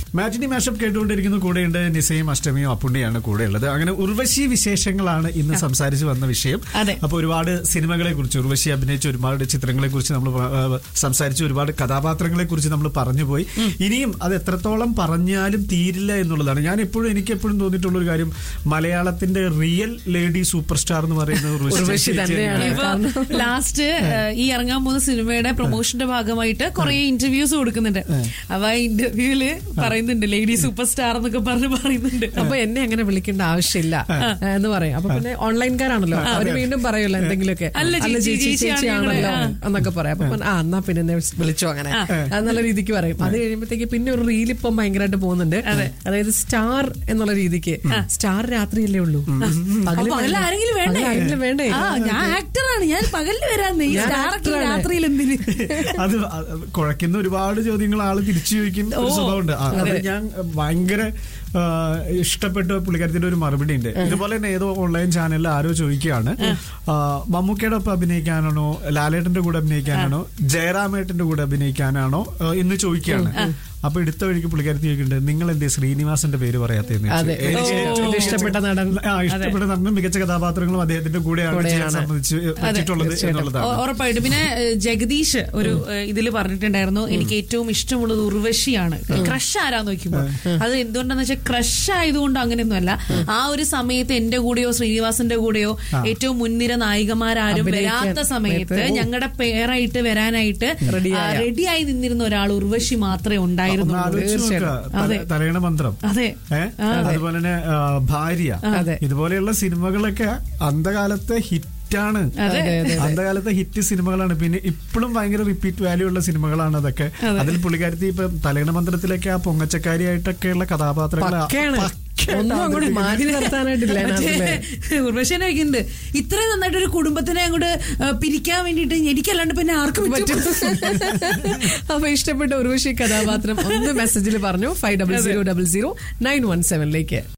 മാറ്റിനി mashup കേട്ടുകൊണ്ടിരിക്കുന്ന കൂടെയുണ്ട് നിസയും അഷ്ടമിയും അപ്പുണ്ണിയാണ് കൂടെയുള്ളത് അങ്ങനെ ഉർവശി വിശേഷങ്ങളാണ് ഇന്ന് സംസാരിച്ചു വന്ന വിഷയം അതെ. അപ്പൊ ഒരുപാട് സിനിമകളെ കുറിച്ച് ഉർവശി അഭിനയിച്ച ഒരുപാട് ചിത്രങ്ങളെ കുറിച്ച് നമ്മൾ സംസാരിച്ചു ഒരുപാട് കഥാപാത്രങ്ങളെ കുറിച്ച് നമ്മൾ പറഞ്ഞുപോയി ഇനിയും അത് എത്രത്തോളം പറഞ്ഞാലും തീരില്ല എന്നുള്ളതാണ് ഞാൻ എപ്പോഴും എനിക്ക് എപ്പോഴും തോന്നിയിട്ടുള്ള ഒരു കാര്യം മലയാളത്തിന്റെ റിയൽ ലേഡി സൂപ്പർ സ്റ്റാർ എന്ന് പറയുന്നത് ഉർവശി ഉർവശി ചേച്ചി തന്നെയാണ്. തന്നെയാണ്. ഇപ്പൊ ലാസ്റ്റ് ഈ ഇറങ്ങാൻ പോകുന്ന സിനിമയുടെ പ്രൊമോഷന്റെ ഭാഗമായിട്ട് കുറെ ഇന്റർവ്യൂസ് കൊടുക്കുന്നുണ്ട് അപ്പൊ ആ ഇന്റർവ്യൂല് പറയുന്നുണ്ട് ലേഡി സൂപ്പർ സ്റ്റാർ എന്നൊക്കെ പറഞ്ഞ് പറയുന്നുണ്ട് അപ്പൊ എന്നെ അങ്ങനെ വിളിക്കേണ്ട ആവശ്യമില്ല എന്ന് പറയും അപ്പൊ പിന്നെ ഓൺലൈൻകാരാണല്ലോ അവര് വീണ്ടും പറയുമല്ലോ എന്തെങ്കിലുമൊക്കെ അല്ല, ചേച്ചി, ചേച്ചി ചേച്ചിയാണ് ചേച്ചിയാണല്ലോ ഞങ്ങള്. എന്നൊക്കെ പറയാം അപ്പൊ പിന്നെ, ആ എന്നാ പിന്നെ എന്നെ വിളിച്ചോ അങ്ങനെ എന്നുള്ള രീതിക്ക് പറയും അത് കഴിയുമ്പോഴത്തേക്ക് പിന്നെ ഒരു റീൽ ഇപ്പം ഭയങ്കരമായിട്ട് പോകുന്നുണ്ട് അതായത് സ്റ്റാർ എന്നുള്ള രീതിക്ക് സ്റ്റാർ രാത്രിയല്ലേ ഉള്ളൂ അപ്പൊ പകല് ആരെങ്കിലും വേണ്ടേ പകല് ആരെങ്കിലും വേണ്ടേ ആ ഞാൻ ആക്ടറാണ് ഞാൻ പകലിൽ വരാന്ന് ഈ ഞാൻ സ്റ്റാർ actor ആണ്. രാത്രിയിൽ എന്തിന് അത് അത് കുഴക്കുന്ന ഒരുപാട് ചോദ്യങ്ങൾ ആള് തിരിച്ചു ചോദിക്കും ഒരു സ്വഭാവമുണ്ട് ആ, അത് ഞാൻ ഭയങ്കര ആ, ഇഷ്ടപ്പെട്ട പുള്ളിക്കാരത്തിന്റെ ഒരു മറുപടി ഉണ്ട് ഇതുപോലെ തന്നെ ഏതോ ഓൺലൈൻ ചാനലിൽ ആരോ ചോദിക്കുകയാണ് ആ, മമ്മൂക്കയുടെ ഒപ്പം അഭിനയിക്കാനാണോ ലാലേട്ടന്റെ കൂടെ അഭിനയിക്കാനാണോ ജയറാമേട്ടന്റെ കൂടെ അഭിനയിക്കാനാണോ ആ, എന്ന് ചോദിക്കുകയാണ് അപ്പൊ എടുത്ത വഴിക്ക് പുള്ളിക്കാരത്തി ചോദിക്കുന്നുണ്ട് നിങ്ങൾ എന്തേ ശ്രീനിവാസന്റെ പേര് പറയാത്തതെന്ന് അതെ ചോദിച്ചു. എനിക്ക് ഓ, ഏറ്റവും ഇഷ്ടപ്പെട്ട നടൻ ആ ഇഷ്ടപ്പെട്ട നടനും മികച്ച കഥാപാത്രങ്ങളും അദ്ദേഹത്തിന്റെ കൂടെയാണ് ചെയ്യാൻ കൂടെയാണ്. സംബന്ധിച്ച് പറ്റിയിട്ടുള്ളത് എന്നുള്ളതാണ് ഉ- ഉറപ്പായിട്ടും പിന്നെ ഏഹ്, ജഗദീഷ് ഒരു ഇതിൽ പറഞ്ഞിട്ടുണ്ടായിരുന്നു എനിക്ക് ഏറ്റവും ഇഷ്ടമുള്ളത് ഉർവശിയാണ് ക്രഷ് ആരാന്ന് നോക്കുമ്പോ അത് എന്തുകൊണ്ടാന്ന് വെച്ചാൽ ക്രഷ് ആയതുകൊണ്ട് അങ്ങനെയൊന്നുമല്ല ആ ഒരു സമയത്ത് എന്റെ കൂടെയോ ശ്രീനിവാസന്റെ കൂടെയോ ഏറ്റവും മുൻനിര നായികമാരാരും അഭിനയിക്കാൻ വരാത്ത സമയത്ത് സമയത്ത് ഞങ്ങളുടെ പേരായിട്ട് വരാനായിട്ട് റെഡിയായ. റെഡിയായി നിന്നിരുന്ന ഒരാൾ ഉർവശി മാത്രമേ ഒന്ന് ഉണ്ടായിരുന്നുള്ളൂ ആലോചിച്ച് നോക്കുക. അതെ. തല- തലയണ മന്ത്രം അതെ ഏ? അതുപോലെ തന്നെ ആ, ഭാര്യ അതെ. ഇതുപോലെയുള്ള സിനിമകളൊക്കെ അന്ധകാലത്തെ ഹിറ്റാണ് അതെ. അന്ധകാലത്തെ ഹിറ്റ് സിനിമകളാണ് പിന്നെ ഇപ്പോഴും ഭയങ്കര റിപ്പീറ്റ് വാല്യൂ ഉള്ള സിനിമകളാണ് അതൊക്കെ അതിൽ പുള്ളിക്കാരത്തി ഇപ്പൊ തലയണ മന്ത്രത്തിലൊക്കെ ആ പൊങ്ങച്ചക്കാരിയായിട്ടൊക്കെയുള്ള കഥാപാത്രങ്ങൾ പക്കയാണ്. ഒന്നും അങ്ങോട്ട് മാറ്റി നിർത്താനായിട്ടില്ല അതിനകത്തില്. ഉർവശനെ വയ്ക്കുന്നുണ്ട് ഇത്രയും നന്നായിട്ട് ഒരു കുടുംബത്തിനെ അങ്ങോട്ട് ആ, പിരിക്കാൻ വേണ്ടിയിട്ട് എനിക്കല്ലാണ്ട് പിന്നെ ആർക്കും പറ്റും അപ്പൊ ഇഷ്ടപ്പെട്ട ഉർവശി കഥാപാത്രം ഒന്ന് മെസ്സേജിൽ പറഞ്ഞു five double zero double zero nine one സെവനിലേക്ക്